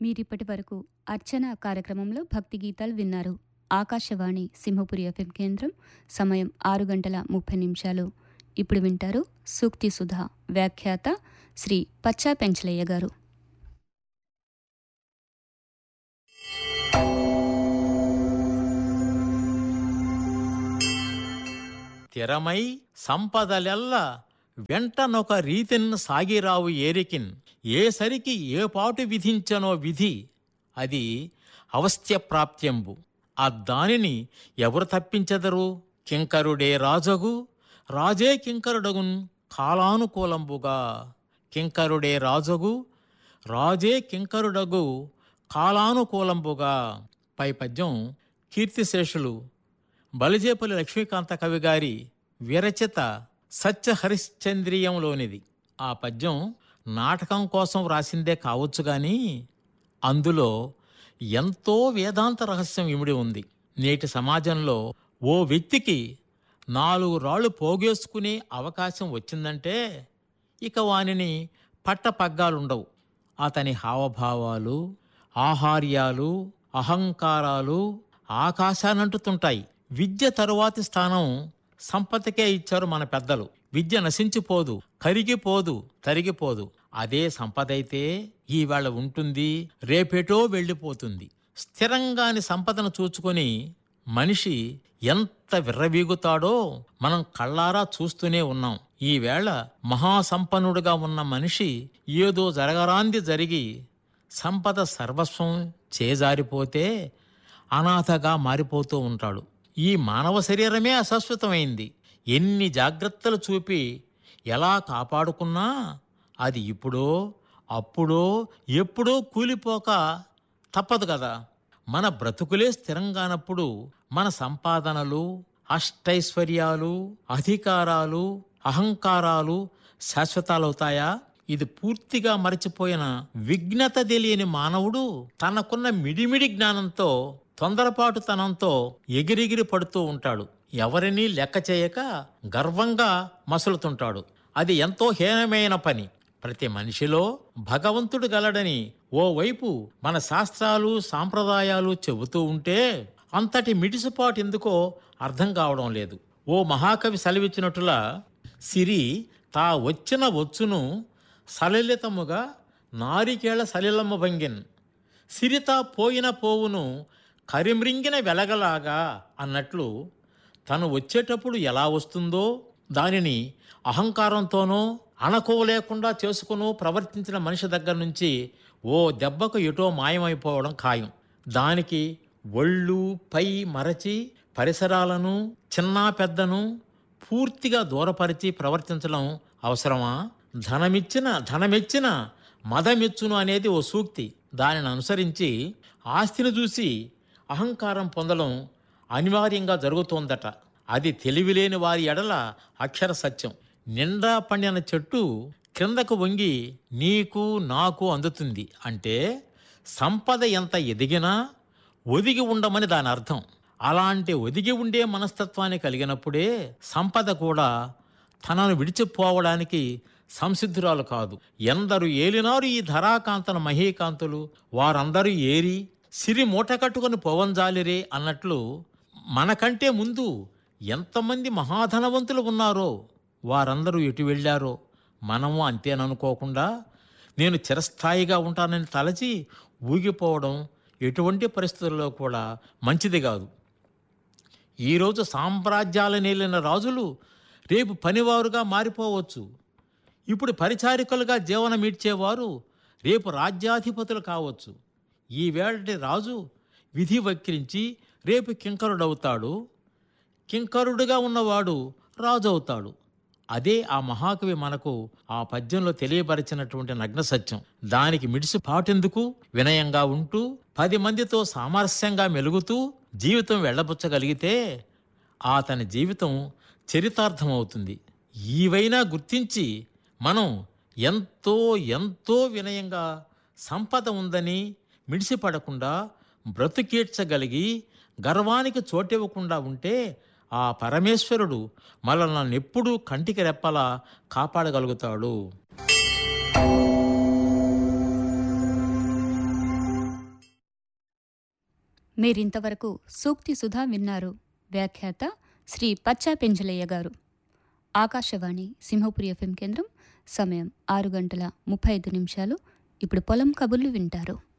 మీరిప్పటి వరకు అర్చన కార్యక్రమంలో భక్తి గీతాలు విన్నారు ఆకాశవాణి సింహపురి ఎఫ్ఎం కేంద్రం సమయం ఆరు గంటల ముప్పై నిమిషాలు ఇప్పుడు వింటారు సూక్తి సుధా వ్యాఖ్యాత శ్రీ పచ్చా పెంచలయ్య గారు స్థిరమై సంపదలెల్ల వెంటనొక రీతిన్ సాగిరావు ఏరికిన్ ఏ సరికి ఏ పాటు విధించనో విధి అది అవస్థ్య ప్రాప్త్యంబు ఆ దానిని ఎవరు తప్పించెదరు కింకరుడే రాజగు రాజే కింకరుడగున్ కాలానుకూలంబుగా కింకరుడే రాజగు రాజే కింకరుడగు కాలానుకూలంబుగా పై పద్యం కీర్తిశేషులు బలిజేపల్లి లక్ష్మీకాంత కవి గారి విరచిత సత్య హరిశ్చంద్రియంలోనిది ఆ పద్యం నాటకం కోసం వ్రాసిందే కావచ్చు గాని అందులో ఎంతో వేదాంత రహస్యం ఇమిడి ఉంది నేటి సమాజంలో ఓ వ్యక్తికి నాలుగు రాళ్ళు పోగేసుకునే అవకాశం వచ్చిందంటే ఇక వానిని పట్టపగ్గాలుండవు అతని హావభావాలు ఆహార్యాలు అహంకారాలు ఆకాశానంటుతుంటాయి విద్య తరువాతి స్థానం సంపదకే ఇచ్చారు మన పెద్దలు విద్య నశించిపోదు కరిగిపోదు తరిగిపోదు అదే సంపద అయితే ఈవేళ ఉంటుంది రేపేటో వెళ్ళిపోతుంది స్థిరంగాని సంపదను చూచుకొని మనిషి ఎంత విర్రవీగుతాడో మనం కళ్ళారా చూస్తూనే ఉన్నాం ఈవేళ మహాసంపన్నుడుగా ఉన్న మనిషి ఏదో జరగరాంది జరిగి సంపద సర్వస్వం చేజారిపోతే అనాథగా మారిపోతూ ఉంటాడు ఈ మానవ శరీరమే అశాశ్వతమైంది ఎన్ని జాగ్రత్తలు చూపి ఎలా కాపాడుకున్నా అది ఇప్పుడో అప్పుడో ఎప్పుడో కూలిపోక తప్పదు కదా మన బ్రతుకులే స్థిరంగానప్పుడు మన సంపాదనలు అష్టైశ్వర్యాలు అధికారాలు అహంకారాలు శాశ్వతాలవుతాయా ఇది పూర్తిగా మరచిపోయిన విఘ్నత తెలియని మానవుడు తనకున్న మిడిమిడి జ్ఞానంతో తొందరపాటుతనంతో ఎగిరిగిరి పడుతూ ఉంటాడు ఎవరినీ లెక్క చేయక గర్వంగా మసులుతుంటాడు అది ఎంతో హీనమైన పని ప్రతి మనిషిలో భగవంతుడు గలడని ఓవైపు మన శాస్త్రాలు సాంప్రదాయాలు చెబుతూ ఉంటే అంతటి మిడిసిపాటు ఎందుకో అర్థం కావడం లేదు ఓ మహాకవి సెలవిచ్చినట్టులా సిరి తా వచ్చిన వచ్చును సలలితముగా నారికేళ సలిలమ్మ భంగిన్ సిరిత పోయిన పోవును కరిమ్రింగిన వెలగలాగా అన్నట్లు తను వచ్చేటప్పుడు ఎలా వస్తుందో దానిని అహంకారంతోనో అణకువలేకుండా చేసుకును ప్రవర్తించిన మనిషి దగ్గర నుంచి ఓ దెబ్బకు ఎటో మాయమైపోవడం ఖాయం దానికి ఒళ్ళు పై మరచి పరిసరాలను చిన్నా పెద్దను పూర్తిగా దూరపరిచి ప్రవర్తించడం అవసరమా ధనమిచ్చిన ధనమెచ్చిన మదమెచ్చును అనేది ఓ సూక్తి దానిని అనుసరించి ఆస్తిని చూసి అహంకారం పొందడం అనివార్యంగా జరుగుతోందట అది తెలివిలేని వారి ఎడల అక్షర సత్యం నిండా పండిన చెట్టు క్రిందకు వంగి నీకు నాకు అందుతుంది అంటే సంపద ఎంత ఎదిగినా ఒదిగి ఉండమని దాని అర్థం అలాంటి ఒదిగి ఉండే మనస్తత్వాన్ని కలిగినప్పుడే సంపద కూడా తనను విడిచిపోవడానికి సంసిద్ధురాలు కాదు ఎందరు ఏలినారు ఈ ధరాకాంతన మహీకాంతులు వారందరూ ఏరి సిరి మూట కట్టుకొని పోవంజాలిరే అన్నట్లు మనకంటే ముందు ఎంతమంది మహాధనవంతులు ఉన్నారో వారందరూ ఎటు వెళ్ళారో మనము అంతేననుకోకుండా నేను చిరస్థాయిగా ఉంటానని తలచి ఊగిపోవడం ఎటువంటి పరిస్థితుల్లో కూడా మంచిది కాదు ఈరోజు సామ్రాజ్యాల నేలిన రాజులు రేపు పనివారుగా మారిపోవచ్చు ఇప్పుడు పరిచారికలుగా జీవనమిడ్చేవారు రేపు రాజ్యాధిపతులు కావచ్చు ఈ వేళటి రాజు విధి వక్రించి రేపు కింకరుడవుతాడు కింకరుడుగా ఉన్నవాడు రాజు అవుతాడు అదే ఆ మహాకవి మనకు ఆ పద్యంలో తెలియపరిచినటువంటి నగ్న సత్యం దానికి మిడిసి పాటెందుకు వినయంగా ఉంటూ పది మందితో సామరస్యంగా మెలుగుతూ జీవితం వెళ్ళబుచ్చగలిగితే అతని జీవితం చరితార్థమవుతుంది ఈవైనా గుర్తించి మనం ఎంతో ఎంతో వినయంగా సంపద ఉందని మిడిసిపడకుండా బ్రతుకీడ్చగలిగి గర్వానికి చోటివ్వకుండా ఉంటే ఆ పరమేశ్వరుడు మనల్ని ఎప్పుడూ కంటికి రెప్పలా కాపాడగలుగుతాడు మీరింతవరకు సూక్తి సుధా విన్నారు వ్యాఖ్యాత శ్రీ పచ్చా పెంజలయ్య గారు ఆకాశవాణి సింహపురి ఎఫ్ఎం కేంద్రం సమయం ఆరు గంటల ముప్పై ఐదు నిమిషాలు ఇప్పుడు పొలం కబుర్లు వింటారు